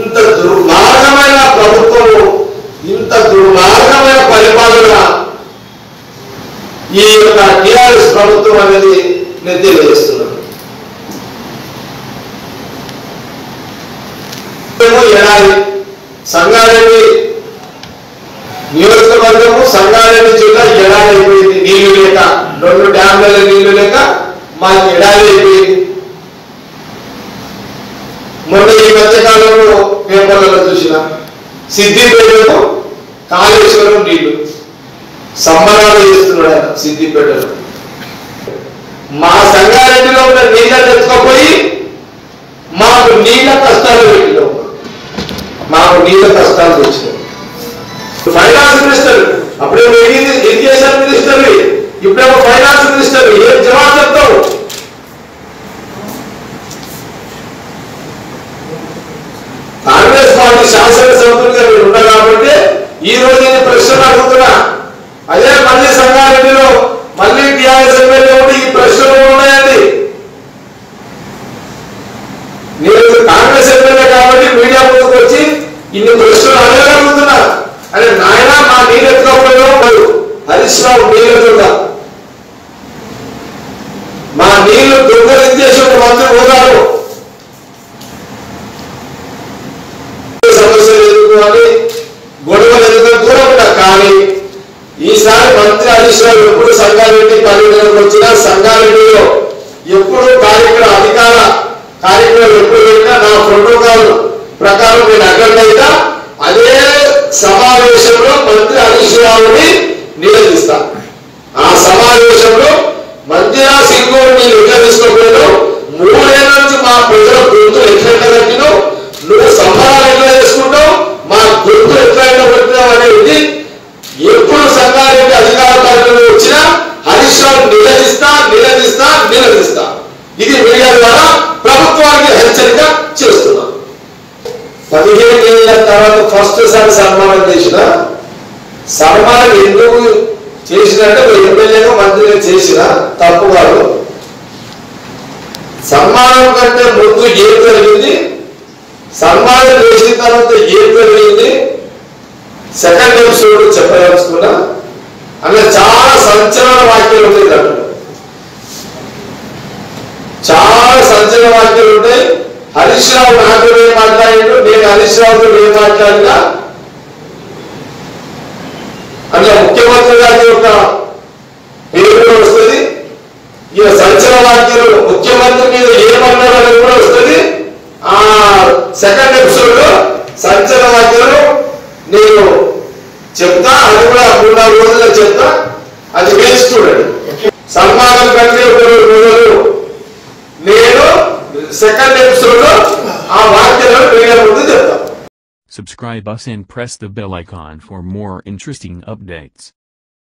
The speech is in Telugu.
ఇంత దుర్మార్గమైన ప్రభుత్వము ఇంత దుర్మార్గమైన పరిపాలన ఈ యొక్క టిఆర్ఎస్ ప్రభుత్వం అనేది నేను తెలియజేస్తున్నాను ఏమో ఎడారి సంగారెడ్డి నియోజకవర్గము సంగారెడ్డి జిల్లా ఎడారి అయిపోయింది నీళ్లు లేక రెండు డ్యామ్ల నీళ్లు లేక మాకు ఎడారి అయిపోయింది మొన్న ఈ మధ్యకాలంలో పేపర్లలో చూసిన సిద్దిపేటకు కాళేశ్వరం నీళ్లు సంబరాలు చేస్తున్నాడు ఆయన సిద్దిపేటలో మా సంగారెడ్డిలో ఉన్న నీళ్ళని ఎత్తుకపోయి మాకు నీళ్ళ కష్టాలు పెట్టినాం మాకు నీళ్ళ కష్టాలు తెచ్చినాం ఫైనాన్స్ మినిస్టర్ అప్పుడేమో ఇరి- ఇరిగేషన్ మినిస్టర్ ఇప్పుడేమో ఫైనాన్స్ మినిస్టర్ ఏం జవాబు చెప్తావు కాంగ్రెస్ పార్టీ శాసనసభ్యులుగా మీరు ఉన్నారు కాబట్టి ఈ రోజు నేను ప్రశ్నలు అడుగుతున్నా అదే మళ్ళీ సంగారెడ్డిలో మళ్ళీ టీఆర్ఎస్ ఎమ్మెల్యే ఉండి ఈ ప్రశ్నలు ఉన్నాయండి నేను కాంగ్రెస్ ఎమ్మెల్యే కాబట్టి మీడియా ముందుకు వచ్చి ఇన్ని ప్రశ్నలు అడగలుగుతున్నా అరే నాయన మా నీళ్ళెత్తుకోకపోయినా మరి హరీష్ రావు నీళ్ళెత్తుగా మా నీళ్లు దొంగలించేసి ఒక మంత్రి పోతారు సమస్యలు ఎదుర్కోవాలి గొడవలు ఎదుర్కొని దూరం ఉన్నా కానీ ఈసారి మంత్రి హరీష్ రావు ఎప్పుడు సంగారెడ్డి పర్యటనకు వచ్చినా సంగారెడ్డిలో ఎప్పుడు కార్యక్రమ అధికార కార్యక్రమం ఎప్పుడు వెళ్ళినా నా ప్రోటోకాల్ ప్రకారం నేను అటెండ్ అయినా అదే సమావేశంలో మంత్రి హరీష్ రావుని నిలదీస్తా ఆ సమావేశంలో మంచిగా సింగూరు నేను ఎట్లా తీసుకోపోయాను మూడేళ్ల నుంచి మా ప్రజల గొంతులు ఎట్లా తగ్గినావు నువ్వు సంబరాలు ఎట్లా చేసుకుంటావు మా గొంతు ఎట్లా పెట్టినావు అనేది ఎప్పుడు సంగారెడ్డి అధికార పార్టీలో వచ్చినా హరీష్ రావు నిలదీస్తా నిలదీస్తా నిలదీస్తా ఇది మీడియా ద్వారా ప్రభుత్వానికి హెచ్చరిక చేస్తున్నాం పదిహేను ఏళ్ళ తర్వాత ఫస్ట్ సారి సన్మానం చేసిన సన్మానం ఎందుకు చేసినట్టే ఒక ఎమ్మెల్యేగా మంత్రిగా చేసిన తప్పు కాదు సన్మానం కంటే ముందు ఏం జరిగింది సన్మానం చేసిన తర్వాత ఏం జరిగింది సెకండ్ ఎపిసోడ్ చెప్పదలుచుకున్నా అందులో చాలా సంచలన వాక్యాలు ఉంటాయి దాంట్లో చాలా సంచలన వాక్యాలు ఉంటాయి హరీష్ రావు నాతో ఏం మాట్లాడిండు నేను హరీష్ రావుతో ఏం మాట్లాడినా అందులో ముఖ్యమంత్రి గారి యొక్క పేరు కూడా వస్తుంది ఈ సంచలన వాక్యాలు ముఖ్యమంత్రి మీద ఏమన్నారు అనేది కూడా వస్తుంది ఆ సెకండ్ ఎపిసోడ్ లో సంచలన వాక్యాలు నేను చెప్తా అది కూడా మూడు నాలుగు రోజుల్లో చెప్తా అది వేసి చూడండి సన్మానం కంటే ఒక రెండు రోజులు నేను సెకండ్ ఎపిసోడ్ లో ఆ వాక్యాలను మీడియా ముందు చెప్తా Subscribe us and press the bell icon for more interesting updates.